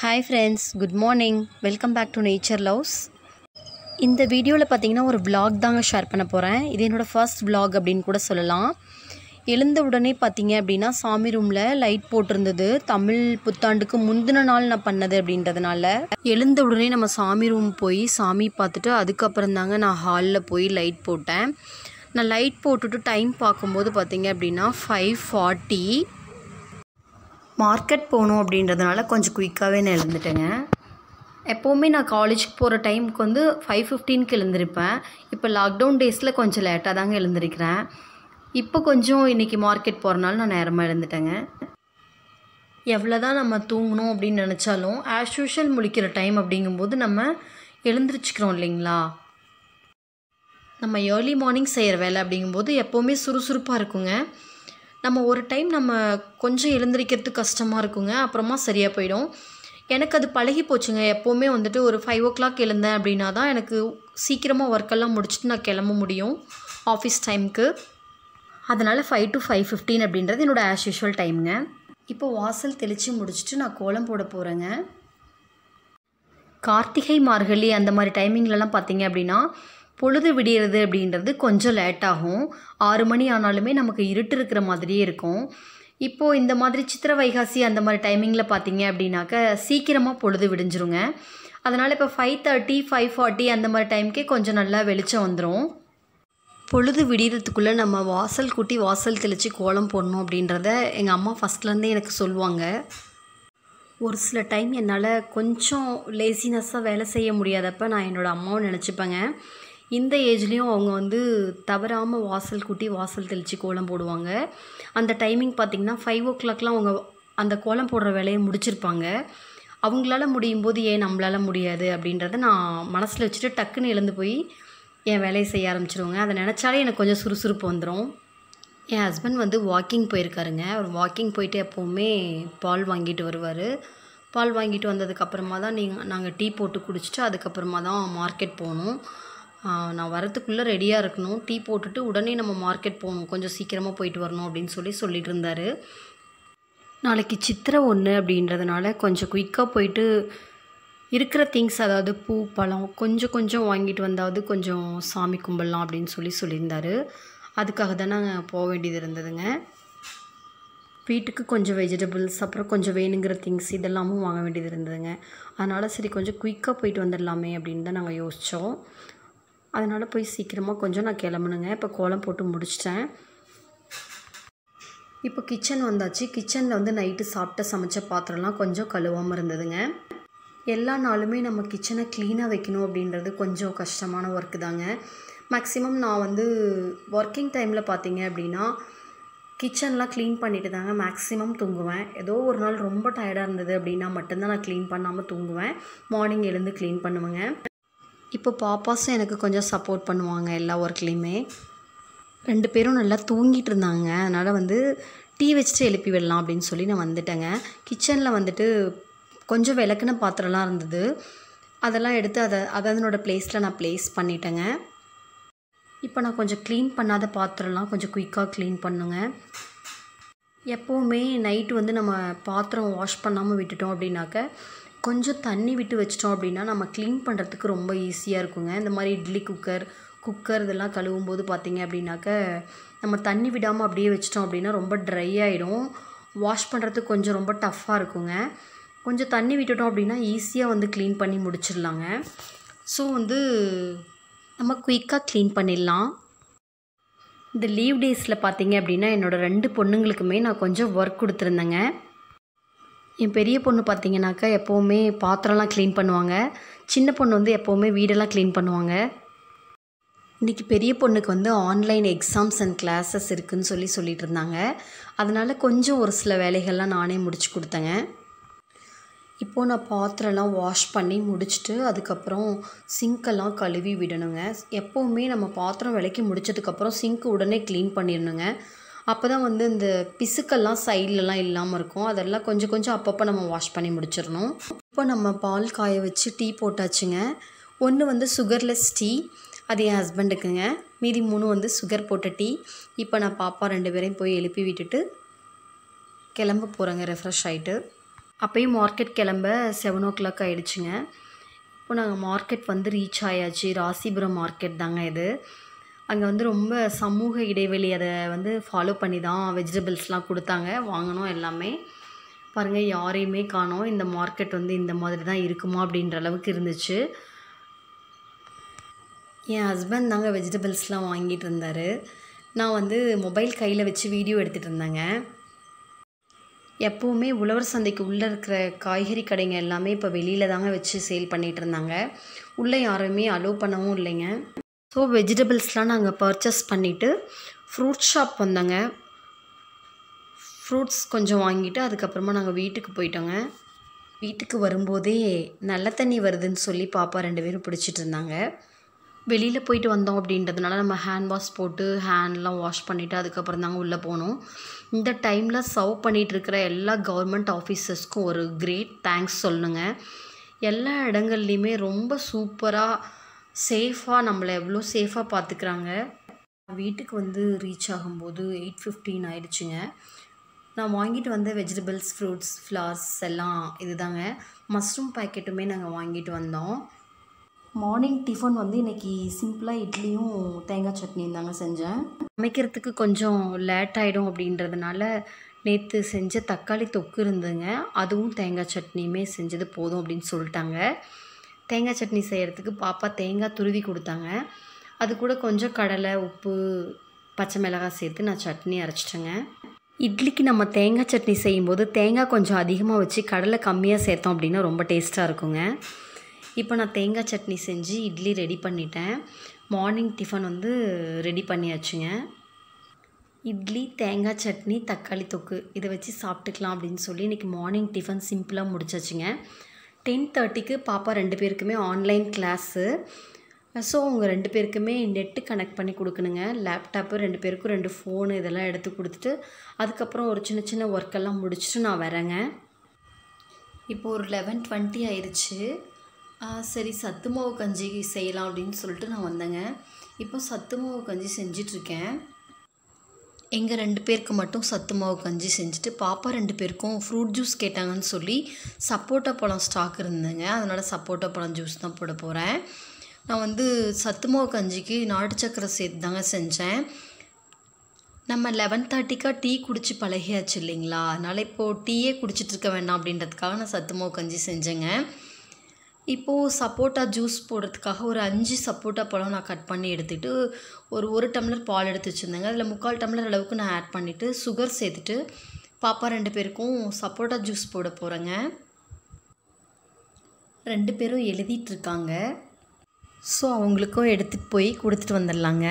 hi friends good morning welcome back to Nature Loves இந்த வீடியோவில் பார்த்தீங்கன்னா ஒரு vlog தாங்க ஷேர் பண்ண போகிறேன் இது என்னோடய ஃபர்ஸ்ட் vlog அப்படின்னு கூட சொல்லலாம் எழுந்த உடனே பார்த்தீங்க அப்படின்னா சாமி ரூமில் லைட் போட்டிருந்தது தமிழ் புத்தாண்டுக்கு முந்தின நாள் நான் பண்ணது அப்படின்றதுனால எழுந்த உடனே நம்ம சாமி ரூம் போய் சாமி பார்த்துட்டு அதுக்கப்புறம் தாங்க நான் ஹாலில் போய் லைட் போட்டேன் நான் லைட் போட்டுட்டு டைம் பார்க்கும்போது பார்த்தீங்க அப்படின்னா ஃபைவ் ஃபார்ட்டி மார்க்கெட் போகணும் அப்படின்றதுனால கொஞ்சம் குயிக்காகவே நான் எழுந்துட்டேங்க எப்போவுமே நான் காலேஜுக்கு போகிற டைமுக்கு வந்து ஃபைவ் ஃபிஃப்டீனுக்கு எழுந்திருப்பேன் இப்போ லாக்டவுன் டேஸில் கொஞ்சம் லேட்டாக தாங்க எழுந்திருக்கிறேன் இப்போ கொஞ்சம் இன்றைக்கி மார்க்கெட் போகிறனால நான் நேரமாக எழுந்துட்டேங்க எவ்வளோ தான் நம்ம தூங்கணும் அப்படின்னு நினச்சாலும் ஆஸ் யூஷுவல் முழிக்கிற டைம் அப்படிங்கும்போது நம்ம எழுந்திரிச்சிக்கிறோம் இல்லைங்களா நம்ம ஏர்லி மார்னிங் செய்கிற வேலை அப்படிங்கும்போது எப்போவுமே சுறுசுறுப்பாக இருக்குங்க நம்ம ஒரு டைம் நம்ம கொஞ்சம் எழுந்திரிக்கிறதுக்கு கஷ்டமாக இருக்குங்க அப்புறமா சரியாக போயிடும் எனக்கு அது பழகி போச்சுங்க எப்போவுமே வந்துட்டு ஒரு ஃபைவ் ஓ கிளாக் எழுந்தேன் அப்படின்னா தான் எனக்கு சீக்கிரமாக ஒர்க்கெல்லாம் முடிச்சுட்டு நான் கிளம்ப முடியும் ஆஃபீஸ் டைமுக்கு அதனால் ஃபைவ் டு ஃபைவ் ஃபிஃப்டீன் அப்படின்றது என்னோடய ஆஸ் யூஷுவல் டைமுங்க இப்போ வாசல் தெளித்து முடிச்சுட்டு நான் கோலம் போட போகிறேங்க கார்த்திகை மார்கழி அந்த மாதிரி டைமிங்லலாம் பார்த்தீங்க அப்படின்னா பொழுது விடியறது அப்படின்றது கொஞ்சம் லேட் ஆகும் ஆறு மணி ஆனாலுமே நமக்கு இருட்டு இருக்கிற மாதிரியே இருக்கும் இப்போது இந்த மாதிரி சித்திர வைகாசி அந்த மாதிரி டைமிங்கில் பார்த்தீங்க அப்படின்னாக்க சீக்கிரமாக பொழுது விடிஞ்சிருங்க அதனால் இப்போ ஃபைவ் தேர்ட்டி ஃபைவ் ஃபார்ட்டி அந்த மாதிரி டைமுக்கே கொஞ்சம் நல்லா வெளிச்சம் வந்துடும் பொழுது விடியறதுக்குள்ளே நம்ம வாசல் கூட்டி வாசல் தெளித்து கோலம் போடணும் அப்படின்றத எங்கள் அம்மா ஃபஸ்ட்லேருந்தே எனக்கு சொல்லுவாங்க ஒரு சில டைம் என்னால் கொஞ்சம் லேசினஸ்ஸாக வேலை செய்ய முடியாதப்ப நான் என்னோடய அம்மாவை நினச்சிப்பேங்க இந்த ஏஜ்லேயும் அவங்க வந்து தவறாமல் வாசல் கூட்டி வாசல் தெளித்து கோலம் போடுவாங்க அந்த டைமிங் பார்த்திங்கன்னா ஃபைவ் ஓ கிளாக்லாம் அவங்க அந்த கோலம் போடுற வேலையை முடிச்சிருப்பாங்க அவங்களால முடியும் போது ஏன் நம்மளால் முடியாது அப்படின்றத நான் மனசில் வச்சுட்டு டக்குன்னு எழுந்து போய் என் வேலையை செய்ய ஆரம்பிச்சிருவேங்க அதை நினச்சாலே எனக்கு கொஞ்சம் சுறுசுறுப்பு வந்துடும் என் ஹஸ்பண்ட் வந்து வாக்கிங் போயிருக்காருங்க அவர் வாக்கிங் போயிட்டு எப்போவுமே பால் வாங்கிட்டு வருவார் பால் வாங்கிட்டு வந்ததுக்கப்புறமா தான் நீங்கள் நாங்கள் டீ போட்டு குடிச்சிட்டு அதுக்கப்புறமா தான் மார்க்கெட் போகணும் நான் வரத்துக்குள்ளே ரெடியாக இருக்கணும் டீ போட்டுட்டு உடனே நம்ம மார்க்கெட் போகணும் கொஞ்சம் சீக்கிரமாக போயிட்டு வரணும் அப்படின்னு சொல்லி சொல்லிட்டு இருந்தார் நாளைக்கு சித்திரை ஒன்று அப்படின்றதுனால கொஞ்சம் குயிக்காக போயிட்டு இருக்கிற திங்ஸ் அதாவது பூ பழம் கொஞ்சம் கொஞ்சம் வாங்கிட்டு வந்தாவது கொஞ்சம் சாமி கும்பிடலாம் அப்படின்னு சொல்லி சொல்லியிருந்தாரு அதுக்காக தான் நாங்கள் போக வேண்டியது இருந்ததுங்க வீட்டுக்கு கொஞ்சம் வெஜிடபிள்ஸ் அப்புறம் கொஞ்சம் வேணுங்கிற திங்ஸ் இதெல்லாமும் வாங்க வேண்டியது இருந்ததுங்க அதனால் சரி கொஞ்சம் குயிக்காக போயிட்டு வந்துடலாமே அப்படின்னு தான் நாங்கள் யோசித்தோம் அதனால் போய் சீக்கிரமாக கொஞ்சம் நான் கிளம்புனுங்க இப்போ கோலம் போட்டு முடிச்சிட்டேன் இப்போ கிச்சன் வந்தாச்சு கிச்சனில் வந்து நைட்டு சாப்பிட்ட சமைச்ச பாத்திரம்லாம் கொஞ்சம் கழுவாமல் இருந்ததுங்க எல்லா நாளுமே நம்ம கிச்சனை க்ளீனாக வைக்கணும் அப்படின்றது கொஞ்சம் கஷ்டமான ஒர்க்கு தாங்க மேக்ஸிமம் நான் வந்து ஒர்க்கிங் டைமில் பார்த்தீங்க அப்படின்னா கிச்சன்லாம் க்ளீன் பண்ணிட்டு தாங்க மேக்ஸிமம் தூங்குவேன் ஏதோ ஒரு நாள் ரொம்ப டயர்டாக இருந்தது அப்படின்னா மட்டும்தான் நான் க்ளீன் பண்ணாமல் தூங்குவேன் மார்னிங் எழுந்து க்ளீன் பண்ணுவேங்க இப்போ பாப்பாஸும் எனக்கு கொஞ்சம் சப்போர்ட் பண்ணுவாங்க எல்லா ஒர்க்லேயுமே ரெண்டு பேரும் நல்லா தூங்கிட்டு இருந்தாங்க அதனால் வந்து டீ வச்சுட்டு எழுப்பி விடலாம் அப்படின்னு சொல்லி நான் வந்துட்டேங்க கிச்சனில் வந்துட்டு கொஞ்சம் விளக்குன பாத்திரம்லாம் இருந்தது அதெல்லாம் எடுத்து அதை அதை அதனோட ப்ளேஸில் நான் ப்ளேஸ் பண்ணிட்டேங்க இப்போ நான் கொஞ்சம் க்ளீன் பண்ணாத பாத்திரம்லாம் கொஞ்சம் குயிக்காக க்ளீன் பண்ணுங்க எப்போவுமே நைட்டு வந்து நம்ம பாத்திரம் வாஷ் பண்ணாமல் விட்டுட்டோம் அப்படின்னாக்க கொஞ்சம் தண்ணி விட்டு வச்சிட்டோம் அப்படின்னா நம்ம க்ளீன் பண்ணுறதுக்கு ரொம்ப ஈஸியாக இருக்குங்க இந்த மாதிரி இட்லி குக்கர் குக்கர் இதெல்லாம் கழுவும் போது பார்த்தீங்க அப்படின்னாக்க நம்ம தண்ணி விடாமல் அப்படியே வச்சிட்டோம் அப்படின்னா ரொம்ப ட்ரை ஆகிடும் வாஷ் பண்ணுறதுக்கு கொஞ்சம் ரொம்ப டஃப்பாக இருக்குங்க கொஞ்சம் தண்ணி விட்டுட்டோம் அப்படின்னா ஈஸியாக வந்து க்ளீன் பண்ணி முடிச்சிடலாங்க ஸோ வந்து நம்ம குயிக்காக க்ளீன் பண்ணிடலாம் இந்த லீவ் டேஸில் பார்த்தீங்க அப்படின்னா என்னோடய ரெண்டு பொண்ணுங்களுக்குமே நான் கொஞ்சம் ஒர்க் கொடுத்துருந்தேங்க என் பெரிய பொண்ணு பார்த்தீங்கன்னாக்கா எப்போவுமே பாத்திரம்லாம் க்ளீன் பண்ணுவாங்க சின்ன பொண்ணு வந்து எப்போவுமே வீடெல்லாம் க்ளீன் பண்ணுவாங்க இன்றைக்கி பெரிய பொண்ணுக்கு வந்து ஆன்லைன் எக்ஸாம்ஸ் அண்ட் கிளாஸஸ் இருக்குதுன்னு சொல்லி சொல்லிட்டு இருந்தாங்க அதனால் கொஞ்சம் ஒரு சில வேலைகள்லாம் நானே முடிச்சு கொடுத்தேங்க இப்போது நான் பாத்திரம்லாம் வாஷ் பண்ணி முடிச்சுட்டு அதுக்கப்புறம் சிங்க்கெல்லாம் கழுவி விடணுங்க எப்போவுமே நம்ம பாத்திரம் விளக்கி முடிச்சதுக்கப்புறம் சிங்க்கு உடனே க்ளீன் பண்ணிடணுங்க அப்போ தான் வந்து இந்த பிசுக்கெல்லாம் சைட்லலாம் இல்லாமல் இருக்கும் அதெல்லாம் கொஞ்சம் கொஞ்சம் அப்பப்போ நம்ம வாஷ் பண்ணி முடிச்சிடணும் இப்போ நம்ம பால் காய வச்சு டீ போட்டாச்சுங்க ஒன்று வந்து சுகர்லெஸ் டீ அது என் ஹஸ்பண்டுக்குங்க மீதி மூணு வந்து சுகர் போட்ட டீ இப்போ நான் பாப்பா ரெண்டு பேரையும் போய் எழுப்பி விட்டுட்டு கிளம்ப போகிறேங்க ரெஃப்ரெஷ் ஆகிட்டு அப்போயும் மார்க்கெட் கிளம்ப செவன் ஓ கிளாக் ஆகிடுச்சுங்க இப்போ நாங்கள் மார்க்கெட் வந்து ரீச் ஆயாச்சு ராசிபுரம் மார்க்கெட் தாங்க இது அங்கே வந்து ரொம்ப சமூக இடைவெளி அதை வந்து ஃபாலோ பண்ணி தான் வெஜிடபிள்ஸ்லாம் கொடுத்தாங்க வாங்கினோம் எல்லாமே பாருங்கள் யாரையுமே காணோம் இந்த மார்க்கெட் வந்து இந்த மாதிரி தான் இருக்குமா அப்படின்ற அளவுக்கு இருந்துச்சு என் ஹஸ்பண்ட் தாங்க வெஜிடபிள்ஸ்லாம் வாங்கிட்டு இருந்தார் நான் வந்து மொபைல் கையில் வச்சு வீடியோ எடுத்துகிட்டு இருந்தேங்க எப்போவுமே உழவர் சந்தைக்கு உள்ளே இருக்கிற காய்கறி கடைங்க எல்லாமே இப்போ வெளியில் தாங்க வச்சு சேல் பண்ணிகிட்டு இருந்தாங்க உள்ளே யாருமே அலோவ் பண்ணவும் இல்லைங்க ஸோ வெஜிடபிள்ஸ்லாம் நாங்கள் பர்ச்சேஸ் பண்ணிவிட்டு ஃப்ரூட் ஷாப் வந்தோங்க ஃப்ரூட்ஸ் கொஞ்சம் வாங்கிட்டு அதுக்கப்புறமா நாங்கள் வீட்டுக்கு போயிட்டோங்க வீட்டுக்கு வரும்போதே நல்ல தண்ணி வருதுன்னு சொல்லி பாப்பா ரெண்டு பேரும் பிடிச்சிட்டு இருந்தாங்க வெளியில் போயிட்டு வந்தோம் அப்படின்றதுனால நம்ம ஹேண்ட் வாஷ் போட்டு ஹேண்ட்லாம் வாஷ் பண்ணிவிட்டு அதுக்கப்புறம் தாங்க உள்ளே போனோம் இந்த டைமில் சர்வ் பண்ணிகிட்டு இருக்கிற எல்லா கவர்மெண்ட் ஆஃபீஸர்ஸ்க்கும் ஒரு கிரேட் தேங்க்ஸ் சொல்லணுங்க எல்லா இடங்கள்லையுமே ரொம்ப சூப்பராக சேஃபாக நம்மளை எவ்வளோ சேஃபாக பார்த்துக்கிறாங்க வீட்டுக்கு வந்து ரீச் ஆகும்போது எயிட் ஃபிஃப்டீன் ஆயிடுச்சுங்க நான் வாங்கிட்டு வந்த வெஜிடபிள்ஸ் ஃப்ரூட்ஸ் ஃப்ளார்ஸ் எல்லாம் இதுதாங்க மஷ்ரூம் பேக்கெட்டுமே நாங்கள் வாங்கிட்டு வந்தோம் மார்னிங் டிஃபன் வந்து இன்றைக்கி சிம்பிளாக இட்லியும் தேங்காய் சட்னியும் தாங்க செஞ்சேன் சமைக்கிறதுக்கு கொஞ்சம் லேட் ஆகிடும் அப்படின்றதுனால நேற்று செஞ்ச தக்காளி தொக்கு இருந்துங்க அதுவும் தேங்காய் சட்னியுமே செஞ்சது போதும் அப்படின்னு சொல்லிட்டாங்க தேங்காய் சட்னி செய்கிறதுக்கு பாப்பா தேங்காய் துருவி கொடுத்தாங்க அது கூட கொஞ்சம் கடலை உப்பு பச்சை மிளகாய் சேர்த்து நான் சட்னி அரைச்சிட்டேங்க இட்லிக்கு நம்ம தேங்காய் சட்னி செய்யும்போது தேங்காய் கொஞ்சம் அதிகமாக வச்சு கடலை கம்மியாக சேர்த்தோம் அப்படின்னா ரொம்ப டேஸ்ட்டாக இருக்குங்க இப்போ நான் தேங்காய் சட்னி செஞ்சு இட்லி ரெடி பண்ணிட்டேன் மார்னிங் டிஃபன் வந்து ரெடி பண்ணியாச்சுங்க இட்லி தேங்காய் சட்னி தக்காளி தொக்கு இதை வச்சு சாப்பிட்டுக்கலாம் அப்படின்னு சொல்லி இன்றைக்கி மார்னிங் டிஃபன் சிம்பிளாக முடிச்சாச்சுங்க டென் தேர்ட்டிக்கு பாப்பா ரெண்டு பேருக்குமே ஆன்லைன் கிளாஸு ஸோ அவங்க ரெண்டு பேருக்குமே நெட்டு கனெக்ட் பண்ணி கொடுக்கணுங்க லேப்டாப்பு ரெண்டு பேருக்கும் ரெண்டு ஃபோனு இதெல்லாம் எடுத்து கொடுத்துட்டு அதுக்கப்புறம் ஒரு சின்ன சின்ன ஒர்க்கெல்லாம் முடிச்சுட்டு நான் வரேங்க இப்போ ஒரு லெவன் டுவெண்ட்டி ஆயிடுச்சு சரி சத்து மாவு கஞ்சி செய்யலாம் அப்படின்னு சொல்லிட்டு நான் வந்தேங்க இப்போ சத்து மாவு கஞ்சி செஞ்சிட்ருக்கேன் எங்கள் ரெண்டு பேருக்கு மட்டும் சத்து மாவு கஞ்சி செஞ்சுட்டு பாப்பா ரெண்டு பேருக்கும் ஃப்ரூட் ஜூஸ் கேட்டாங்கன்னு சொல்லி சப்போட்டா பழம் ஸ்டாக் இருந்தேங்க அதனால் சப்போட்டா பழம் ஜூஸ் தான் போட போகிறேன் நான் வந்து சத்து மாவு கஞ்சிக்கு நாட்டு சக்கரை சேர்த்து தாங்க செஞ்சேன் நம்ம லெவன் தேர்ட்டிக்காக டீ குடிச்சு பழகியாச்சு இல்லைங்களா அதனால் இப்போது டீயே குடிச்சிட்டு இருக்க வேண்டாம் அப்படின்றதுக்காக நான் சத்து மாவு கஞ்சி செஞ்சேங்க இப்போது சப்போட்டா ஜூஸ் போடுறதுக்காக ஒரு அஞ்சு சப்போட்டா பழம் நான் கட் பண்ணி எடுத்துகிட்டு ஒரு ஒரு டம்ளர் பால் எடுத்து வச்சுருந்தேங்க அதில் முக்கால் டம்ளர் அளவுக்கு நான் ஆட் பண்ணிவிட்டு சுகர் சேர்த்துட்டு பாப்பா ரெண்டு பேருக்கும் சப்போட்டா ஜூஸ் போட போகிறேங்க ரெண்டு பேரும் எழுதிட்டுருக்காங்க ஸோ அவங்களுக்கும் எடுத்துகிட்டு போய் கொடுத்துட்டு வந்துடலாங்க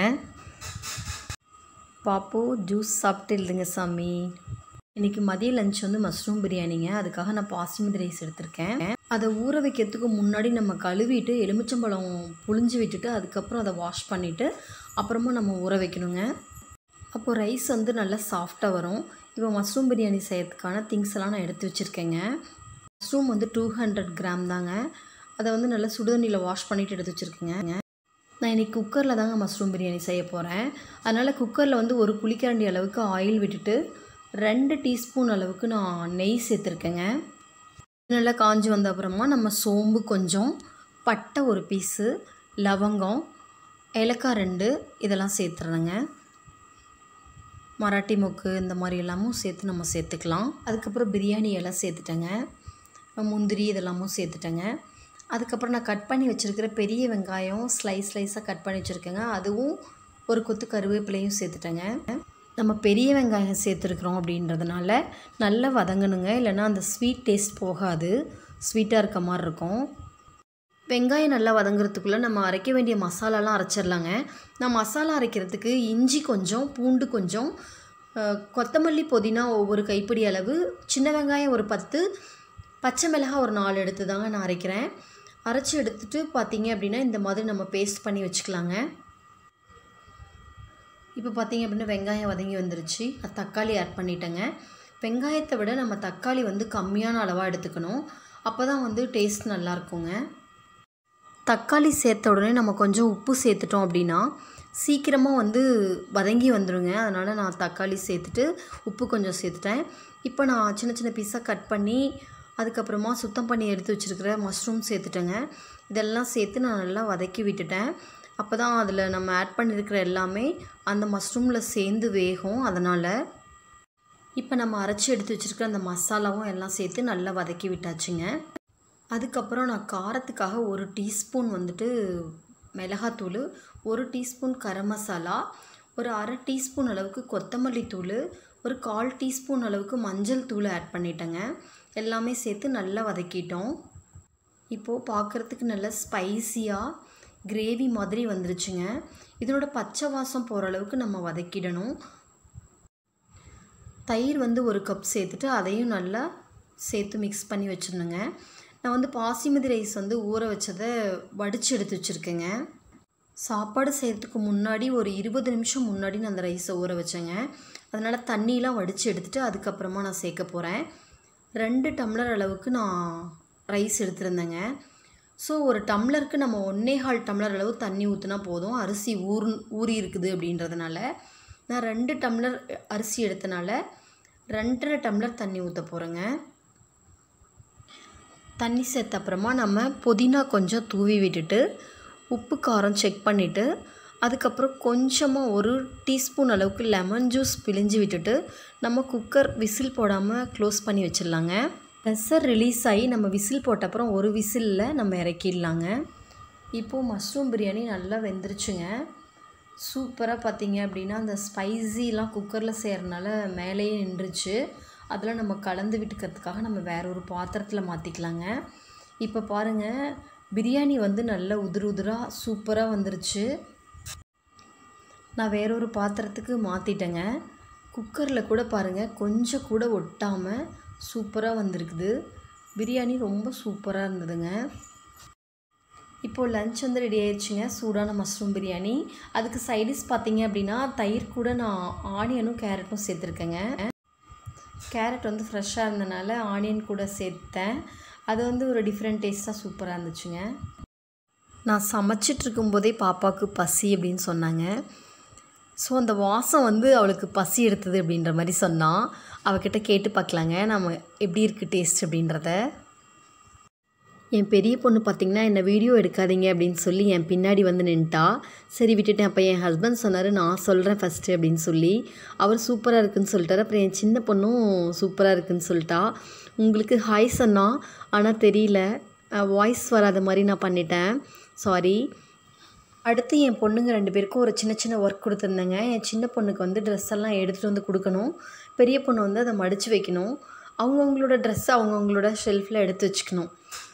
பாப்பு ஜூஸ் சாப்பிட்டு இல்லைங்க சாமி இன்றைக்கி மதிய லஞ்ச் வந்து மஷ்ரூம் பிரியாணிங்க அதுக்காக நான் பாஸ்மதி ரைஸ் எடுத்திருக்கேன் அதை ஊற வைக்கிறதுக்கு முன்னாடி நம்ம கழுவிட்டு எலுமிச்சம்பழம் புழிஞ்சு விட்டுட்டு அதுக்கப்புறம் அதை வாஷ் பண்ணிவிட்டு அப்புறமா நம்ம ஊற வைக்கணுங்க அப்போது ரைஸ் வந்து நல்லா சாஃப்டாக வரும் இப்போ மஷ்ரூம் பிரியாணி செய்யறதுக்கான திங்ஸ் எல்லாம் நான் எடுத்து வச்சுருக்கேங்க மஷ்ரூம் வந்து டூ ஹண்ட்ரட் கிராம் தாங்க அதை வந்து நல்லா சுடுதண்ணியில் வாஷ் பண்ணிவிட்டு எடுத்து வச்சுருக்கேங்க நான் இன்றைக்கி குக்கரில் தாங்க மஷ்ரூம் பிரியாணி செய்ய போகிறேன் அதனால் குக்கரில் வந்து ஒரு குழிக்கரண்டி அளவுக்கு ஆயில் விட்டுட்டு ரெண்டு டீஸ்பூன் அளவுக்கு நான் நெய் சேர்த்துருக்கேங்க நல்லா காஞ்சி வந்த அப்புறமா நம்ம சோம்பு கொஞ்சம் பட்டை ஒரு பீஸு லவங்கம் ஏலக்காய் ரெண்டு இதெல்லாம் சேர்த்துறேங்க மராட்டி மொக்கு இந்த மாதிரி எல்லாமும் சேர்த்து நம்ம சேர்த்துக்கலாம் அதுக்கப்புறம் பிரியாணி எல்லாம் சேர்த்துட்டேங்க முந்திரி இதெல்லாமும் சேர்த்துட்டேங்க அதுக்கப்புறம் நான் கட் பண்ணி வச்சுருக்கிற பெரிய வெங்காயம் ஸ்லைஸ் ஸ்லைஸாக கட் பண்ணி வச்சுருக்கேங்க அதுவும் ஒரு கொத்து கருவேப்பிலையும் சேர்த்துட்டேங்க நம்ம பெரிய வெங்காயம் சேர்த்துருக்குறோம் அப்படின்றதுனால நல்லா வதங்கணுங்க இல்லைன்னா அந்த ஸ்வீட் டேஸ்ட் போகாது ஸ்வீட்டாக இருக்க மாதிரி இருக்கும் வெங்காயம் நல்லா வதங்குறதுக்குள்ளே நம்ம அரைக்க வேண்டிய மசாலாலாம் அரைச்சிடலாங்க நான் மசாலா அரைக்கிறதுக்கு இஞ்சி கொஞ்சம் பூண்டு கொஞ்சம் கொத்தமல்லி புதினா ஒவ்வொரு கைப்பிடி அளவு சின்ன வெங்காயம் ஒரு பத்து பச்சை மிளகாய் ஒரு நாலு எடுத்து தாங்க நான் அரைக்கிறேன் அரைச்சி எடுத்துகிட்டு பார்த்தீங்க அப்படின்னா இந்த மாதிரி நம்ம பேஸ்ட் பண்ணி வச்சுக்கலாங்க இப்போ பார்த்தீங்க அப்படின்னா வெங்காயம் வதங்கி வந்துருச்சு தக்காளி ஆட் பண்ணிட்டேங்க வெங்காயத்தை விட நம்ம தக்காளி வந்து கம்மியான அளவாக எடுத்துக்கணும் அப்போ தான் வந்து டேஸ்ட் நல்லாயிருக்குங்க தக்காளி சேர்த்த உடனே நம்ம கொஞ்சம் உப்பு சேர்த்துட்டோம் அப்படின்னா சீக்கிரமாக வந்து வதங்கி வந்துடுங்க அதனால் நான் தக்காளி சேர்த்துட்டு உப்பு கொஞ்சம் சேர்த்துட்டேன் இப்போ நான் சின்ன சின்ன பீஸாக கட் பண்ணி அதுக்கப்புறமா சுத்தம் பண்ணி எடுத்து வச்சுருக்கிற மஷ்ரூம் சேர்த்துட்டேங்க இதெல்லாம் சேர்த்து நான் நல்லா வதக்கி விட்டுட்டேன் அப்போ தான் அதில் நம்ம ஆட் பண்ணியிருக்கிற எல்லாமே அந்த மஷ்ரூமில் சேர்ந்து வேகும் அதனால் இப்போ நம்ம அரைச்சி எடுத்து வச்சுருக்கிற அந்த மசாலாவும் எல்லாம் சேர்த்து நல்லா வதக்கி விட்டாச்சுங்க அதுக்கப்புறம் நான் காரத்துக்காக ஒரு டீஸ்பூன் வந்துட்டு மிளகாத்தூள் ஒரு டீஸ்பூன் கரம் மசாலா ஒரு அரை டீஸ்பூன் அளவுக்கு கொத்தமல்லி தூள் ஒரு கால் டீஸ்பூன் அளவுக்கு மஞ்சள் தூள் ஆட் பண்ணிட்டேங்க எல்லாமே சேர்த்து நல்லா வதக்கிட்டோம் இப்போது பார்க்குறதுக்கு நல்ல ஸ்பைஸியாக கிரேவி மாதிரி வந்துருச்சுங்க இதனோட பச்சை வாசம் போகிற அளவுக்கு நம்ம வதக்கிடணும் தயிர் வந்து ஒரு கப் சேர்த்துட்டு அதையும் நல்லா சேர்த்து மிக்ஸ் பண்ணி வச்சிடணுங்க நான் வந்து பாசிமதி ரைஸ் வந்து ஊற வச்சதை வடித்து எடுத்து வச்சுருக்கேங்க சாப்பாடு செய்கிறதுக்கு முன்னாடி ஒரு இருபது நிமிஷம் முன்னாடி நான் அந்த ரைஸை ஊற வச்சேங்க அதனால் தண்ணியெலாம் வடித்து எடுத்துகிட்டு அதுக்கப்புறமா நான் சேர்க்க போகிறேன் ரெண்டு டம்ளர் அளவுக்கு நான் ரைஸ் எடுத்திருந்தேங்க ஸோ ஒரு டம்ளருக்கு நம்ம ஒன்றே கால் டம்ளர் அளவு தண்ணி ஊற்றினா போதும் அரிசி ஊர் ஊறி இருக்குது அப்படின்றதுனால நான் ரெண்டு டம்ளர் அரிசி எடுத்தனால ரெண்டரை டம்ளர் தண்ணி ஊற்ற போகிறேங்க தண்ணி சேர்த்த அப்புறமா நம்ம புதினா கொஞ்சம் தூவி விட்டுட்டு உப்பு காரம் செக் பண்ணிவிட்டு அதுக்கப்புறம் கொஞ்சமாக ஒரு டீஸ்பூன் அளவுக்கு லெமன் ஜூஸ் பிழிஞ்சு விட்டுட்டு நம்ம குக்கர் விசில் போடாமல் க்ளோஸ் பண்ணி வச்சிடலாங்க ப்ரெஷர் ரிலீஸ் ஆகி நம்ம விசில் போட்ட அப்புறம் ஒரு விசிலில் நம்ம இறக்கிடலாங்க இப்போது மஷ்ரூம் பிரியாணி நல்லா வெந்துருச்சுங்க சூப்பராக பார்த்தீங்க அப்படின்னா அந்த ஸ்பைசிலாம் குக்கரில் செய்கிறனால மேலேயே நின்றுச்சு அதெல்லாம் நம்ம கலந்து விட்டுக்கிறதுக்காக நம்ம வேற ஒரு பாத்திரத்தில் மாற்றிக்கலாங்க இப்போ பாருங்கள் பிரியாணி வந்து நல்ல உதிர் உதிராக சூப்பராக வந்துருச்சு நான் வேறொரு பாத்திரத்துக்கு மாற்றிட்டேங்க குக்கரில் கூட பாருங்கள் கொஞ்சம் கூட ஒட்டாமல் சூப்பராக வந்திருக்குது பிரியாணி ரொம்ப சூப்பராக இருந்ததுங்க இப்போது லஞ்ச் வந்து ரெடி ஆயிடுச்சுங்க சூடான மஷ்ரூம் பிரியாணி அதுக்கு சைடிஷ் பார்த்தீங்க அப்படின்னா தயிர் கூட நான் ஆனியனும் கேரட்டும் சேர்த்துருக்கேங்க கேரட் வந்து ஃப்ரெஷ்ஷாக இருந்தனால ஆனியன் கூட சேர்த்தேன் அது வந்து ஒரு டிஃப்ரெண்ட் டேஸ்ட்டாக சூப்பராக இருந்துச்சுங்க நான் சமைச்சிட்டு இருக்கும்போதே பாப்பாவுக்கு பசி அப்படின்னு சொன்னாங்க ஸோ அந்த வாசம் வந்து அவளுக்கு பசி எடுத்தது அப்படின்ற மாதிரி சொன்னான் அவகிட்ட கேட்டு பார்க்கலாங்க நம்ம எப்படி இருக்குது டேஸ்ட் அப்படின்றத என் பெரிய பொண்ணு பார்த்திங்கன்னா என்னை வீடியோ எடுக்காதீங்க அப்படின்னு சொல்லி என் பின்னாடி வந்து நின்ட்டா சரி விட்டுட்டேன் அப்போ என் ஹஸ்பண்ட் சொன்னார் நான் சொல்கிறேன் ஃபஸ்ட்டு அப்படின்னு சொல்லி அவர் சூப்பராக இருக்குன்னு சொல்லிட்டாரு அப்புறம் என் சின்ன பொண்ணும் சூப்பராக இருக்குன்னு சொல்லிட்டா உங்களுக்கு ஹாய் சொன்னா ஆனால் தெரியல வாய்ஸ் வராத மாதிரி நான் பண்ணிட்டேன் சாரி அடுத்து என் பொண்ணுங்க ரெண்டு பேருக்கும் ஒரு சின்ன சின்ன ஒர்க் கொடுத்துருந்தேங்க என் சின்ன பொண்ணுக்கு வந்து ட்ரெஸ் எல்லாம் எடுத்துகிட்டு வந்து கொடுக்கணும் பெரிய பொண்ணு வந்து அதை மடித்து வைக்கணும் அவங்கவுங்களோட ட்ரெஸ்ஸை அவங்கவுங்களோட ஷெல்ஃபில் எடுத்து வச்சுக்கணும்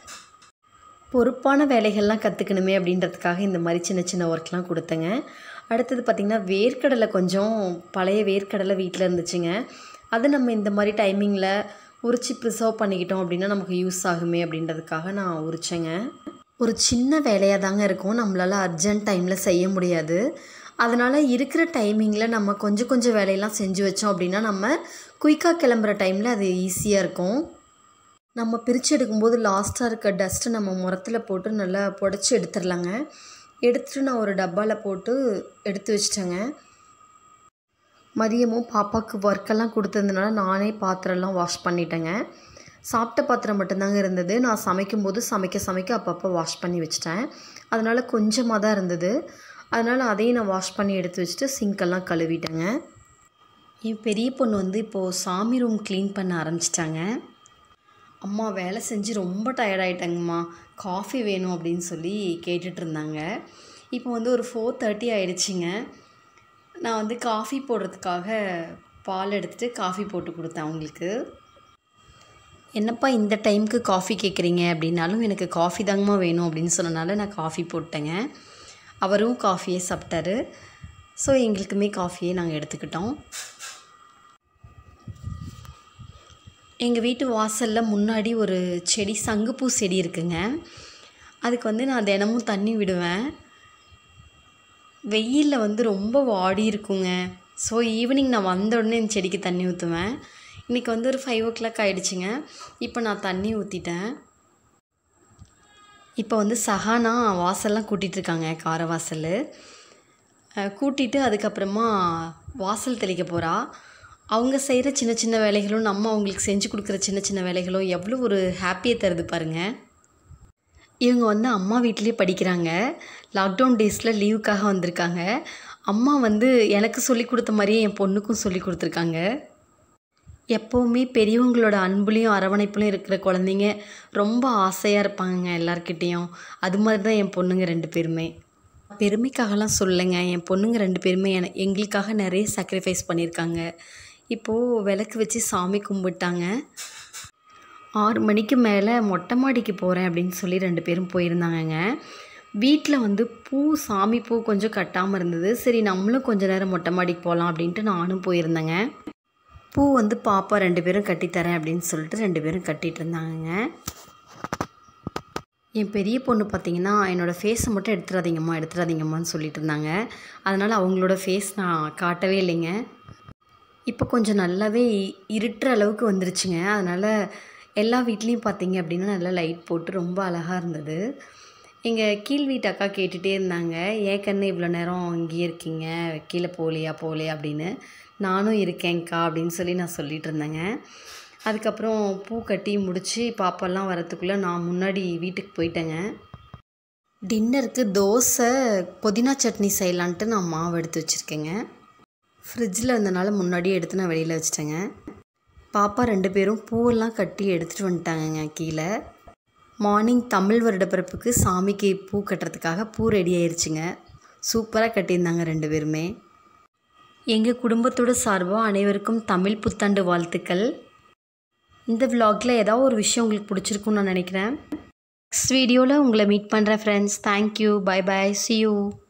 பொறுப்பான வேலைகள்லாம் கற்றுக்கணுமே அப்படின்றதுக்காக இந்த மாதிரி சின்ன சின்ன ஒர்க்லாம் கொடுத்தேங்க அடுத்தது பார்த்திங்கன்னா வேர்க்கடலை கொஞ்சம் பழைய வேர்க்கடலை வீட்டில் இருந்துச்சுங்க அது நம்ம இந்த மாதிரி டைமிங்கில் உரித்து ப்ரிசர்வ் பண்ணிக்கிட்டோம் அப்படின்னா நமக்கு யூஸ் ஆகுமே அப்படின்றதுக்காக நான் உரிச்சேங்க ஒரு சின்ன வேலையாக தாங்க இருக்கும் நம்மளால் அர்ஜென்ட் டைமில் செய்ய முடியாது அதனால் இருக்கிற டைமிங்கில் நம்ம கொஞ்சம் கொஞ்சம் வேலையெல்லாம் செஞ்சு வச்சோம் அப்படின்னா நம்ம குயிக்காக கிளம்புற டைமில் அது ஈஸியாக இருக்கும் நம்ம பிரித்து எடுக்கும்போது லாஸ்ட்டாக இருக்க டஸ்ட்டை நம்ம முரத்தில் போட்டு நல்லா புடச்சி எடுத்துடலாங்க எடுத்துட்டு நான் ஒரு டப்பாவில் போட்டு எடுத்து வச்சிட்டேங்க மதியமும் பாப்பாவுக்கு ஒர்க்கெல்லாம் கொடுத்ததுனால நானே பாத்திரம்லாம் வாஷ் பண்ணிட்டேங்க சாப்பிட்ட பாத்திரம் மட்டும்தாங்க இருந்தது நான் சமைக்கும்போது சமைக்க சமைக்க அப்பப்போ வாஷ் பண்ணி வச்சிட்டேன் அதனால் கொஞ்சமாக தான் இருந்தது அதனால் அதையும் நான் வாஷ் பண்ணி எடுத்து வச்சுட்டு சிங்க்கெல்லாம் கழுவிட்டேங்க என் பெரிய பொண்ணு வந்து இப்போது சாமி ரூம் க்ளீன் பண்ண ஆரம்பிச்சிட்டாங்க அம்மா வேலை செஞ்சு ரொம்ப டயர்டாயிட்டேங்கம்மா காஃபி வேணும் அப்படின்னு சொல்லி கேட்டுட்டு இருந்தாங்க இப்போ வந்து ஒரு ஃபோர் தேர்ட்டி ஆயிடுச்சுங்க நான் வந்து காஃபி போடுறதுக்காக பால் எடுத்துகிட்டு காஃபி போட்டு கொடுத்தேன் அவங்களுக்கு என்னப்பா இந்த டைமுக்கு காஃபி கேட்குறீங்க அப்படின்னாலும் எனக்கு காஃபி தாங்கம்மா வேணும் அப்படின்னு சொன்னனால நான் காஃபி போட்டேங்க அவரும் காஃபியே சாப்பிட்டாரு ஸோ எங்களுக்குமே காஃபியே நாங்கள் எடுத்துக்கிட்டோம் எங்கள் வீட்டு வாசலில் முன்னாடி ஒரு செடி சங்குப்பூ செடி இருக்குங்க அதுக்கு வந்து நான் தினமும் தண்ணி விடுவேன் வெயிலில் வந்து ரொம்ப வாடி இருக்குங்க ஸோ ஈவினிங் நான் வந்த உடனே இந்த செடிக்கு தண்ணி ஊற்றுவேன் இன்றைக்கி வந்து ஒரு ஃபைவ் ஓ கிளாக் ஆகிடுச்சிங்க இப்போ நான் தண்ணி ஊற்றிட்டேன் இப்போ வந்து சஹானா வாசல்லாம் கூட்டிகிட்டு இருக்காங்க கார வாசல் கூட்டிட்டு அதுக்கப்புறமா வாசல் தெளிக்க போகிறா அவங்க செய்கிற சின்ன சின்ன வேலைகளும் நம்ம அவங்களுக்கு செஞ்சு கொடுக்குற சின்ன சின்ன வேலைகளும் எவ்வளோ ஒரு ஹாப்பியை தருது பாருங்கள் இவங்க வந்து அம்மா வீட்டிலே படிக்கிறாங்க லாக்டவுன் டேஸில் லீவுக்காக வந்திருக்காங்க அம்மா வந்து எனக்கு சொல்லி கொடுத்த மாதிரியே என் பொண்ணுக்கும் சொல்லி கொடுத்துருக்காங்க எப்போவுமே பெரியவங்களோட அன்புலேயும் அரவணைப்புலையும் இருக்கிற குழந்தைங்க ரொம்ப ஆசையாக இருப்பாங்க எல்லாருக்கிட்டேயும் அது மாதிரி தான் என் பொண்ணுங்க ரெண்டு பேருமே பெருமைக்காகலாம் சொல்லுங்க என் பொண்ணுங்க ரெண்டு பேருமே என எங்களுக்காக நிறைய சாக்ரிஃபைஸ் பண்ணியிருக்காங்க இப்போது விளக்கு வச்சு சாமி கும்பிட்டாங்க ஆறு மணிக்கு மேலே மொட்டை மாடிக்கு போகிறேன் அப்படின்னு சொல்லி ரெண்டு பேரும் போயிருந்தாங்கங்க வீட்டில் வந்து பூ சாமி பூ கொஞ்சம் கட்டாமல் இருந்தது சரி நம்மளும் கொஞ்ச நேரம் மொட்டை மாடிக்கு போகலாம் அப்படின்ட்டு நானும் போயிருந்தேங்க பூ வந்து பாப்பா ரெண்டு பேரும் கட்டித்தரேன் அப்படின்னு சொல்லிட்டு ரெண்டு பேரும் கட்டிகிட்டு இருந்தாங்கங்க என் பெரிய பொண்ணு பார்த்தீங்கன்னா என்னோடய ஃபேஸை மட்டும் எடுத்துடாதீங்கம்மா எடுத்துடாதீங்கம்மான்னு சொல்லிட்டு இருந்தாங்க அதனால் அவங்களோட ஃபேஸ் நான் காட்டவே இல்லைங்க இப்போ கொஞ்சம் நல்லாவே இருட்டுற அளவுக்கு வந்துருச்சுங்க அதனால் எல்லா வீட்லேயும் பார்த்தீங்க அப்படின்னா நல்லா லைட் போட்டு ரொம்ப அழகாக இருந்தது எங்கள் கீழ் வீட்டு அக்கா கேட்டுகிட்டே இருந்தாங்க ஏன் கண்ணு இவ்வளோ நேரம் இங்கேயே இருக்கீங்க கீழே போகலையா போகலையா அப்படின்னு நானும் இருக்கேன்க்கா அப்படின்னு சொல்லி நான் சொல்லிட்டு இருந்தேங்க அதுக்கப்புறம் பூ கட்டி முடித்து பாப்பெல்லாம் வரத்துக்குள்ளே நான் முன்னாடி வீட்டுக்கு போயிட்டேங்க டின்னருக்கு தோசை புதினா சட்னி செய்யலான்ட்டு நான் மாவு எடுத்து வச்சுருக்கேங்க ஃப்ரிட்ஜில் இருந்தனால முன்னாடியே எடுத்து நான் வெளியில் வச்சிட்டேங்க பாப்பா ரெண்டு பேரும் பூவெல்லாம் கட்டி எடுத்துகிட்டு வந்துட்டாங்கங்க கீழே மார்னிங் தமிழ் வருடப்பிறப்புக்கு சாமிக்கு பூ கட்டுறதுக்காக பூ ரெடி ஆயிருச்சுங்க சூப்பராக கட்டியிருந்தாங்க ரெண்டு பேருமே எங்கள் குடும்பத்தோட சார்பாக அனைவருக்கும் தமிழ் புத்தாண்டு வாழ்த்துக்கள் இந்த விலாகில் ஏதாவது ஒரு விஷயம் உங்களுக்கு பிடிச்சிருக்குன்னு நான் நினைக்கிறேன் நெக்ஸ்ட் வீடியோவில் உங்களை மீட் பண்ணுறேன் friends thank you bye bye see you